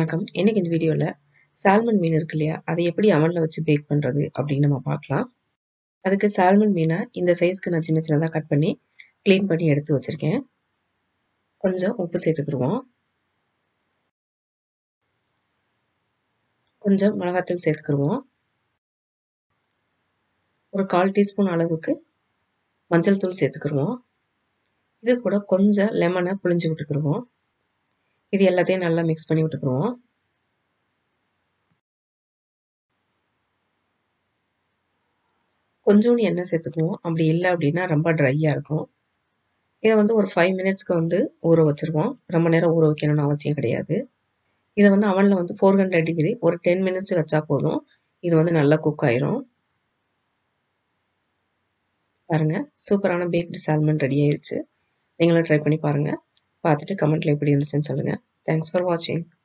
வணக்கம். இன்னைக்கு இந்த வீடியோல சால்மன் மீன் இருக்கு இல்லையா? அதை எப்படி அவன்ல வச்சு பேக் பண்றது அப்படின்னு நம்ம பார்க்கலாம். அதுக்கு சால்மன் மீனை இந்த சைஸ்க்கு நான் சின்ன சின்னதா கட் பண்ணி கிளீன் பண்ணி எடுத்து வச்சிருக்கேன். கொஞ்சம் உப்பு சேர்த்துக்கிருவோம். கொஞ்சம் மிளகாத்தூள் சேர்த்துக்கிருவோம். ஒரு கால் டீஸ்பூன் அளவுக்கு மஞ்சள் தூள் சேர்த்துக்கிருவோம். இது கூட கொஞ்சம் லெமனை புழிஞ்சு விட்டுக்கிருவோம். இது எல்லாத்தையும் நல்லா மிக்ஸ் பண்ணி விட்டுக்குருவோம். கொஞ்சோண்டு எண்ணெய் சேர்த்துக்குவோம். அப்படி இல்லை அப்படின்னா ரொம்ப ட்ரையா இருக்கும். இதை வந்து ஒரு ஃபைவ் மினிட்ஸ்க்கு வந்து ஊற வச்சிருவோம். ரொம்ப நேரம் ஊற வைக்கணும்னு அவசியம் கிடையாது. இதை வந்து அவனில் வந்து ஃபோர் ஹண்ட்ரட் டிகிரி ஒரு டென் மினிட்ஸ் வச்சா போதும். இது வந்து நல்லா குக் ஆயிரும். பாருங்க சூப்பரான பேக்டு சால்மன் ரெடி ஆயிருச்சு. நீங்களும் ட்ரை பண்ணி பாருங்க. பார்த்துட்டு கமெண்ட்ல எப்படி இருந்துச்சுன்னு சொல்லுங்க. தேங்க்ஸ் ஃபார் வாட்சிங்.